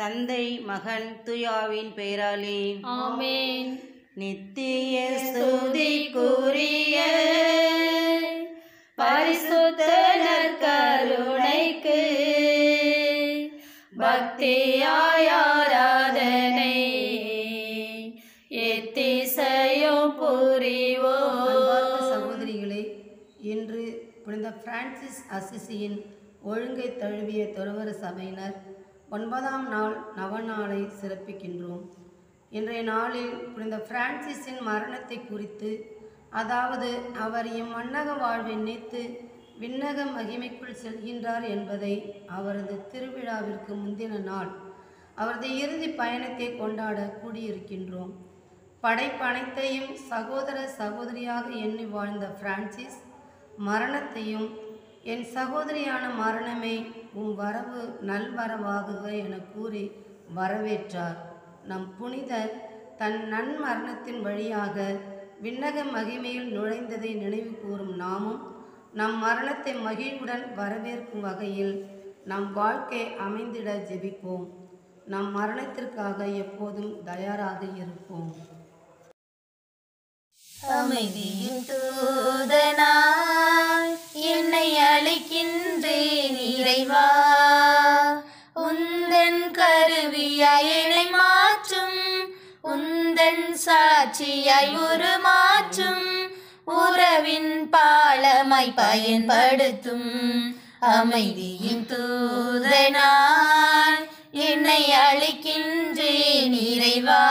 தந்தை மகன் துயாவின் பெயராலே ஆமென் நித்திய ஸ்துதிக்குரிய பரிசுத்த நற்கருணைக்கு பக்தியாய் ஆராதனை எத்திசையும் புரிவோம் அன்பார்ந்த சகோதரிகளே இன்று புனித பிரான்சிஸ் அசிசியின் ஒழுங்கை தழுவிய துறவர சபையினர் ஒன்பதாம் நாள் நவநாளை சிறப்பிக்கின்றோம் இன்றைய நாளில் புனித பிரான்சிஸின் மரணத்தை குறித்து அதாவது அவர் இம்மன்னக வாழ்வை நீத்து விண்ணக மகிமைக்குள் செல்கின்றார் என்பதை அவரது திருவிழாவிற்கு முந்தின நாள் அவரது இறுதி பயணத்தை கொண்டாட கூடியிருக்கின்றோம் படைப்பனைத்தையும் சகோதர சகோதரியாக எண்ணி வாழ்ந்த பிரான்சிஸ் மரணத்தையும் என் சகோதரியான மரணமே உம் வரவு நல்வரவாகுக என கூறி வரவேற்றார் நம் புனிதர் தன் நன்மரணத்தின் வழியாக விண்ணக மகிமையில் நுழைந்ததை நினைவு கூறும் நாமும் நம் மரணத்தை மகிழ்வுடன் வரவேற்கும் வகையில் நம் வாழ்க்கை அமைந்திட ஜெபிப்போம் நம் மரணத்திற்காக எப்போதும் தயாராக இருப்போம் அமைதியின் தூதனாய் என்னை அழைக்கின்றேன் இறைவா உந்தன் கருவியாய் என்னை மாற்றும் உந்தன் சாட்சியாய் உருமாற்றும் உறவின் பாலமாய் பயன்படுத்தும் அமைதியின் தூதனாய் என்னை அழைக்கின்றேன் இறைவா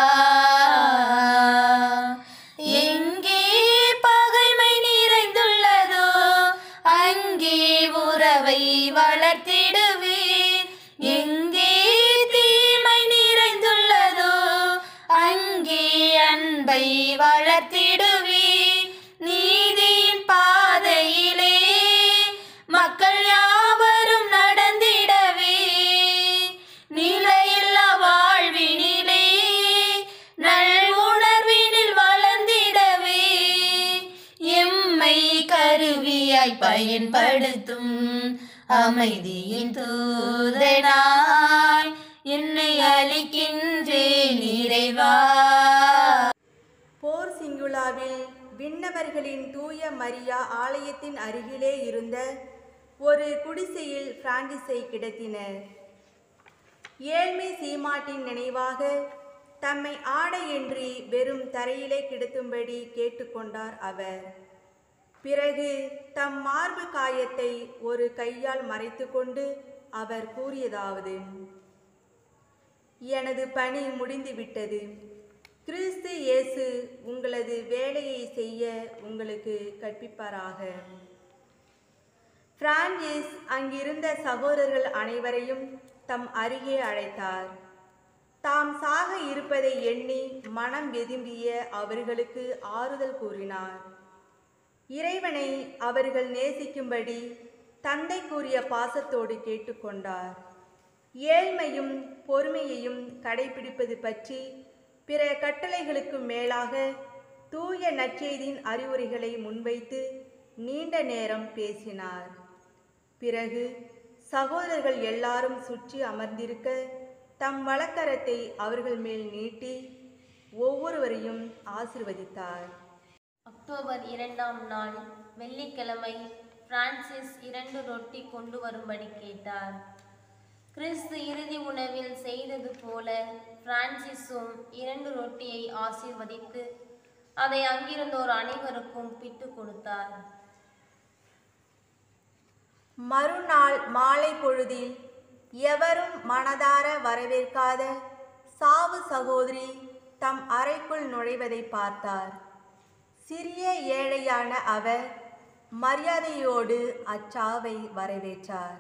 எங்கே பகைமை நிறைந்துள்ளதோ அங்கே உறவை வளர்த்திடுவீர் எங்கே தீமை நிறைந்துள்ளதோ அங்கே அன்பை வளர்த்திடுவீர் நீதியின் பாதையிலே மக்கள் யாவரும் நடந்திடவே நிலையில்லா வாழ்வினிலே நல் உணர்வினில் வளர்ந்திடவே எம்மை கருவியாய் பயன்படுத்தும் அமைதியின் தூதனாய் என்னை அளிக்கின்றேன் இறைவா போர் சிங்குலாவில் விண்ணவர்களின் தூய மரியா ஆலயத்தின் அருகிலே இருந்த ஒரு குடிசையில் பிரான்சிஸை கிடத்தினர் ஏழ்மை சீமாட்டின் நினைவாக தம்மை ஆடையின்றி வெறும் தரையிலே கிடத்தும்படி கேட்டுக்கொண்டார் அவர் பிறகு தம் மார்பு காயத்தை ஒரு கையால் மறைத்துக்கொண்டு அவர் கூறியதாவது எனது பணி முடிந்துவிட்டது கிறிஸ்து இயேசு உங்களது வேலையை செய்ய உங்களுக்கு கற்பிப்பாராக பிரான்சிஸ் அங்கிருந்த சகோதரர்கள் அனைவரையும் தம் அருகே அழைத்தார் தாம் சாக இருப்பதை எண்ணி மனம் வெதும்பிய அவர்களுக்கு ஆறுதல் கூறினார் இறைவனை அவர்கள் நேசிக்கும்படி தந்தை கூறிய பாசத்தோடு கேட்டுக்கொண்டார் ஏழ்மையும் பொறுமையையும் கடைபிடிப்பது பற்றி பிற கட்டளைகளுக்கு மேலாக தூய நற்செய்தியின் அறிவுரைகளை முன்வைத்து நீண்ட நேரம் பேசினார் பிறகு சகோதரர்கள் எல்லாரும் சுற்றி அமர்ந்திருக்க தம் வழக்கரத்தை அவர்கள் மேல் நீட்டி ஒவ்வொருவரையும் ஆசிர்வதித்தார் அக்டோபர் இரண்டாம் நாள் வெள்ளிக்கிழமை பிரான்சிஸ் இரண்டு ரொட்டி கொண்டு வரும்படி கேட்டார் கிறிஸ்து இறுதி உணவில் செய்தது போல பிரான்சிஸும் இரண்டு ரொட்டியை ஆசீர்வதித்து அதை அங்கிருந்தோர் அனைவருக்கும் பிட்டு கொடுத்தார் மறுநாள் மாலை பொழுதில் எவரும் மனதார வரவேற்காத சாவு சகோதரி தம் அறைக்குள் நுழைவதை பார்த்தார் சிறிய ஏழையான அவர் மரியாதையோடு அச்சாவை வரவேற்றார்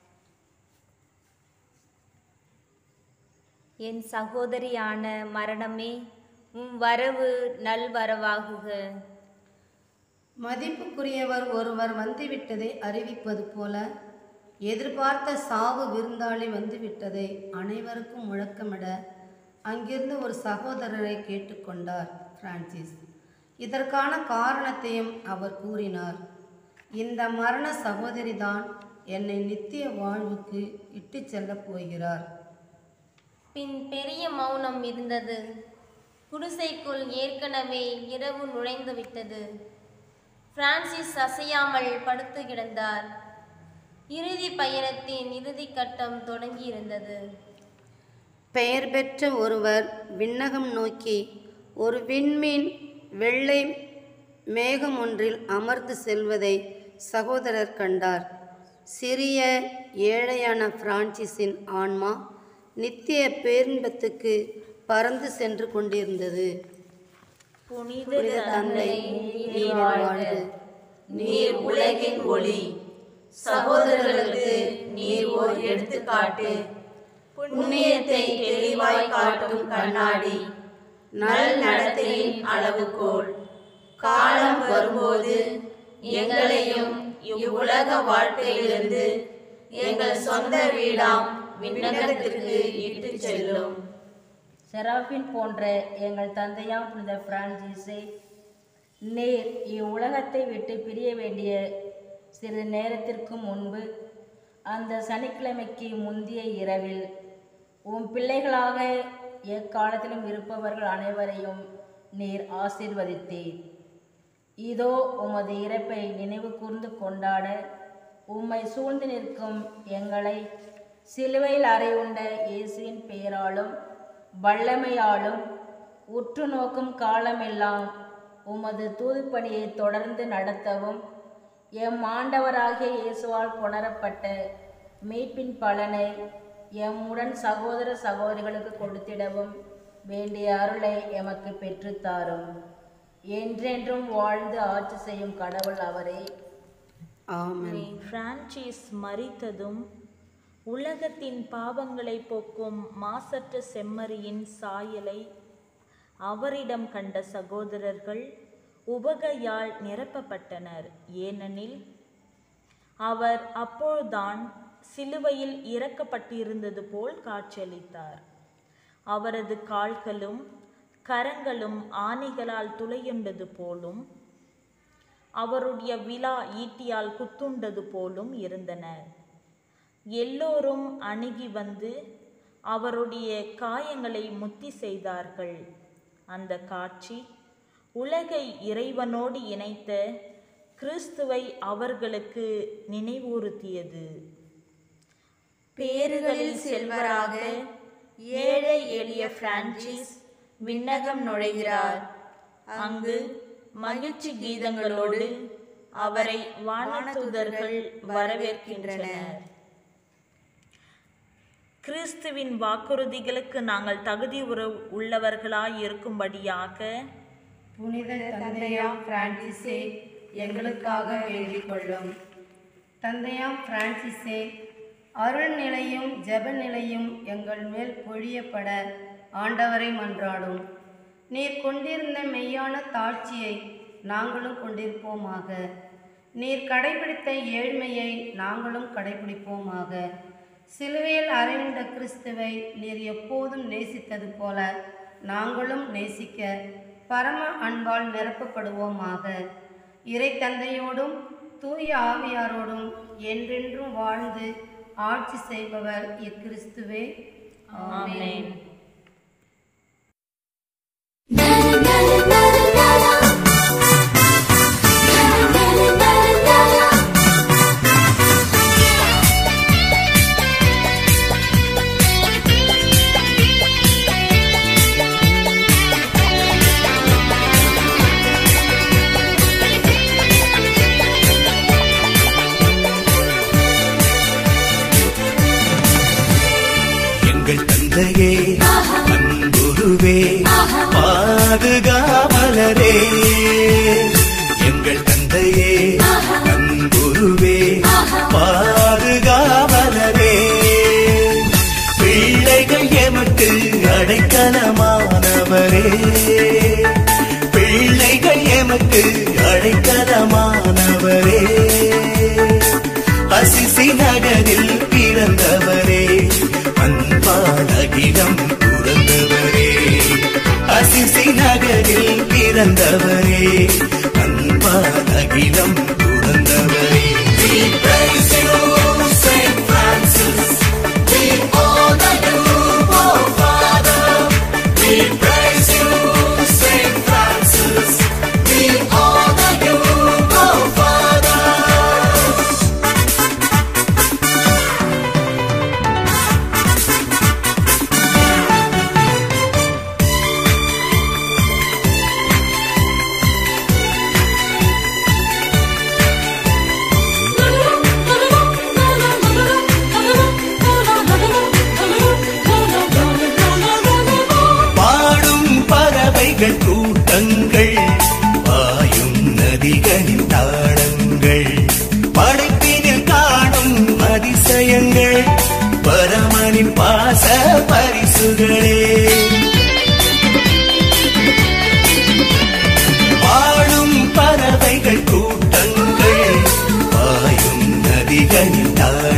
என் சகோதரியான மரணமே உம் வரவு நல்வரவாகுக மதிப்புக்குரியவர் ஒருவர் வந்துவிட்டதை அறிவிப்பது போல எதிர்பார்த்த சாவு விருந்தாளி வந்துவிட்டதை அனைவருக்கும் முழக்கமிட அங்கிருந்த ஒரு சகோதரரை கேட்டுக்கொண்டார் பிரான்சிஸ் இதற்கான காரணத்தையும் அவர் கூறினார் இந்த மரண சகோதரிதான் என்னை நித்திய வாழ்வுக்கு இட்டுச் செல்லப் போகிறார் பின் பெரிய மௌனம் இருந்தது குடிசைக்குள் ஏற்கனவே இரவு நுழைந்து விட்டது பிரான்சிஸ் அசையாமல் படுத்து கிடந்தார் இறுதி பயணத்தின் இறுதி கட்டம் தொடங்கியிருந்தது பெயர் பெற்ற ஒருவர் விண்ணகம் நோக்கி ஒரு விண்மீன் வெள்ளை மேகம் ஒன்றில் அமர்ந்து செல்வதை சகோதரர் கண்டார் சிறிய ஏழையான பிரான்சிஸின் ஆன்மா நித்திய பேரின்பத்துக்கு பறந்து சென்று கொண்டிருந்தது புனித தந்தை நீர் வாழ்க நீர் உலகின் ஒளி சகோதரர்களுக்கு நீர் ஓர் எடுத்துக்காட்டு புண்ணியத்தை தெளிவாய் காட்டும் கண்ணாடி நல் நடத்தையின் அளவுகோல் காலம் வரும்போது எங்களையும் இவ்வுலக வாழ்க்கையிலிருந்து எங்கள் சொந்த வீடாம் விண்ணகத்திற்கு இட்டுச் செல்லும் செராபின் போன்ற எங்கள் தந்தையாம் புனித பிரான்சிஸை நீர் இவ்வுலகத்தை விட்டு பிரிய வேண்டிய சிறிது நேரத்திற்கு முன்பு அந்த சனிக்கிழமைக்கு முந்திய இரவில் உம் பிள்ளைகளாக எக்காலத்திலும் இருப்பவர்கள் அனைவரையும் நீர் ஆசீர்வதித்தீர் இதோ உமது இறப்பை நினைவு கூர்ந்து கொண்டாட உம்மை சூழ்ந்து நிற்கும் எங்களை சிலுவையில் அறையுண்ட இயேசுவின் பெயராலும் வல்லமையாலும் உற்று நோக்கும் காலமெல்லாம் உமது தூதுப்பணியை தொடர்ந்து நடத்தவும் எம் ஆண்டவராகிய இயேசுவால் புணரப்பட்ட மீட்பின் பலனை எம்முடன் சகோதர சகோதரிகளுக்கு கொடுத்திடவும் வேண்டிய அருளை எமக்கு பெற்றுத்தாரும் என்றென்றும் வாழ்ந்து ஆட்சி செய்யும் கடவுள் அவரே ஆமென் பிரான்சிஸ் மரித்ததும் உலகத்தின் பாவங்களை போக்கும் மாசற்ற செம்மறியின் சாயலை அவரிடம் கண்ட சகோதரர்கள் உபகையால் நிரப்பப்பட்டனர் ஏனெனில் அவர் அப்பொழுதுதான் சிலுவையில் இறக்கப்பட்டிருந்தது போல் காட்சியளித்தார் அவரது கால்களும் கரங்களும் ஆணிகளால் துளையுண்டது போலும் அவருடைய விழா ஈட்டியால் குத்துண்டது போலும் இருந்தன எல்லோரும் அணுகி வந்து அவருடைய காயங்களை முத்தி செய்தார்கள் அந்த காட்சி உலகை இறைவனோடு இணைத்த கிறிஸ்துவை அவர்களுக்கு நினைவூறுத்தியது பேறுகளில் செல்வராக ஏழை எளிய பிரான்சிஸ் விண்ணகம் நுழைகிறார் அங்கு மகிழ்ச்சி கீதங்களோடு அவரை வானதூதர்கள் வரவேற்கின்றனர் கிறிஸ்துவின் வாக்குறுதிகளுக்கு நாங்கள் தகுதி உற உள்ளவர்களாய் இருக்கும்படியாக புனித தந்தையாம் பிரான்சிஸே எங்களுக்காக வேண்டிக் கொள்ளும் தந்தையாம் பிரான்சிஸே அருள் நிலையும் ஜெப நிலையும் எங்கள் மேல் பொழியப்பட ஆண்டவரை மன்றாடும் நீர் கொண்டிருந்த மெய்யான தாட்சியை நாங்களும் கொண்டிருப்போமாக நீர் கடைபிடித்த ஏழ்மையை நாங்களும் கடைபிடிப்போமாக சிலுவையில் அறையுண்ட கிறிஸ்துவை நீர் எப்போதும் நேசித்தது போல நாங்களும் நேசிக்க பரம அன்பால் நிரப்பப்படுவோமாக இறை தந்தையோடும் தூய ஆவியாரோடும் என்றென்றும் வாழ்ந்து ஆட்சி செய்பவர் இக்கிறிஸ்துவே ஆமென் எங்கள் தந்தையே அன்புருவே பாதுகாவலரே எங்கள் தந்தையே அன்புருவே பாதுகாவலரே பிள்ளைகள் எமக்கு அடைக்கலமானவரே பிள்ளைகள் எமக்கு அடைக்கலமானவரே அசிசி நகரில் பிறந்தவரே அன்பால் அகிலம் துறந்தவரே அசிசி நகரில் பிறந்தவரே அன்பால் அகிலம் துறந்தவரே We praise you, Saint Francis. We honor you, oh பரமனின் பாச பரிசுகளே வாழும் பறவைகள் கூட்டங்கள் பாயும் நதிகளில் தாழ